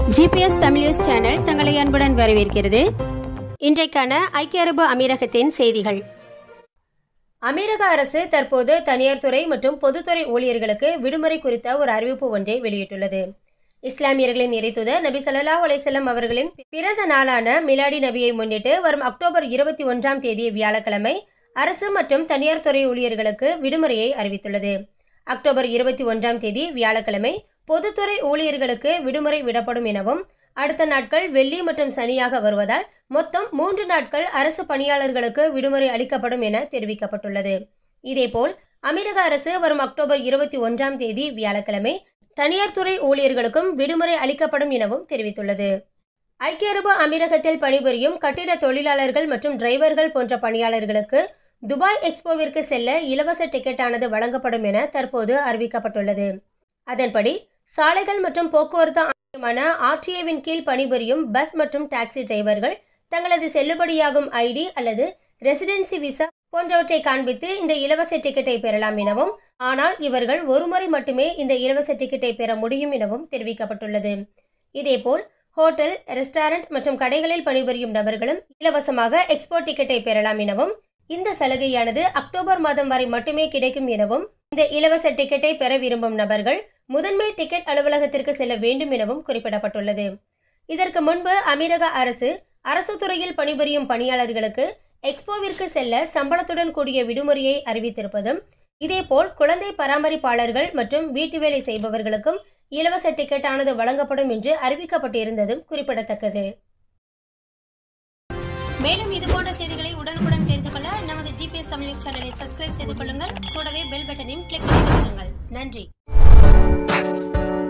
GPS Tamil news channel தங்களை அன்புடன் வரவேற்கிறது இன்றைக்கான ஐக்கிய அரபு அமீரகத்தின் செய்திகள் அமீரக அரசு தற்போது தனியார் துறை மற்றும் பொதுத்துறை ஊழியர்களுக்கு விடுமுறை குறித்த ஒரு அறிவிப்பு ஒன்றை வெளியிட்டுள்ளது இஸ்லாமியர்களின் இறைத்துதர் நபி ஸல்லல்லாஹு அலைஹி வஸல்லம் அவர்களின் பிறந்த நாளான மிலாடி நபியை முன்னிட்டு வரும் அக்டோபர் இருபத்தி ஒன்றாம் தேதி வியாழக்கிழமை அரசு மற்றும் தனியார் துறை ஊழியர்களுக்கு விடுமுறையை அறிவித்துள்ளது அக்டோபர் இருபத்தி ஒன்றாம் தேதி வியாழக்கிழமை பொதுத்துறை ஊழியர்களுக்கு விடுமுறை விடப்படும் எனவும் அடுத்த நாட்கள் வெள்ளி மற்றும் சனியாக வருவதால் மொத்தம் மூன்று நாட்கள் அரசு பணியாளர்களுக்கு விடுமுறை அளிக்கப்படும் என தெரிவிக்கப்பட்டுள்ளது இதேபோல் அமீரக அரசு வரும் அக்டோபர் இருபத்தி ஒன்றாம் தேதி வியாழக்கிழமை தனியார் துறை ஊழியர்களுக்கும் விடுமுறை அளிக்கப்படும் எனவும் தெரிவித்துள்ளது ஐக்கிய அரபு அமீரகத்தில் பணிபுரியும் கட்டிட தொழிலாளர்கள் மற்றும் டிரைவர்கள் போன்ற பணியாளர்களுக்கு துபாய் எக்ஸ்போவிற்கு செல்ல இலவச டிக்கெட்டானது வழங்கப்படும் என தற்போது அறிவிக்கப்பட்டுள்ளது அதன்படி சாலைகள் மற்றும் போக்குவரத்து ஆணையமான ஆர்டிஏவின் கீழ் பணிபுரியும் பஸ் மற்றும் டாக்ஸி டிரைவர்கள் தங்களது செல்லுபடியாகும் ஐடி அல்லது ரெசிடென்சி விசா போன்றவற்றை காண்பித்து இந்த இலவச டிக்கெட்டை பெறலாம் எனவும் ஆனால் இவர்கள் ஒருமுறை மட்டுமே இந்த இலவச டிக்கெட்டை பெற முடியும் எனவும் தெரிவிக்கப்பட்டுள்ளது இதேபோல் ஹோட்டல் ரெஸ்டாரண்ட் மற்றும் கடைகளில் பணிபுரியும் நபர்களும் இலவசமாக எக்ஸ்போ டிக்கெட்டை பெறலாம் எனவும் இந்த சலுகையானது அக்டோபர் மாதம் வரை மட்டுமே கிடைக்கும் எனவும் இந்த இலவச டிக்கெட்டை பெற விரும்பும் நபர்கள் முதன்மை டிக்கெட் அலுவலகத்திற்கு செல்ல வேண்டும் எனவும் குறிப்பிடப்பட்டுள்ளது இதற்கு முன்பு அமீரக அரசு அரசு துறையில் பணிபுரியும் பணியாளர்களுக்கு எக்ஸ்போவிற்கு செல்ல சம்பளத்துடன் கூடிய விடுமுறையை அறிவித்திருப்பதும் இதேபோல் குழந்தை பராமரிப்பாளர்கள் மற்றும் வீட்டு வேலை செய்பவர்களுக்கும் இலவச டிக்கெட் ஆனது வழங்கப்படும் என்று அறிவிக்கப்பட்டிருந்ததும் குறிப்பிடத்தக்கது மேலும் இது போன்ற செய்திகளை உடனுக்குடன் தெரிந்து கொள்ள நமது ஜிபிஎஸ் தமிழ் நியூஸ் சேனலை சப்ஸ்கிரைப் செய்து கொள்ளுங்கள் கூடவே பெல் பட்டனையும் கிளிக் செய்து கொள்ளுங்கள் நன்றி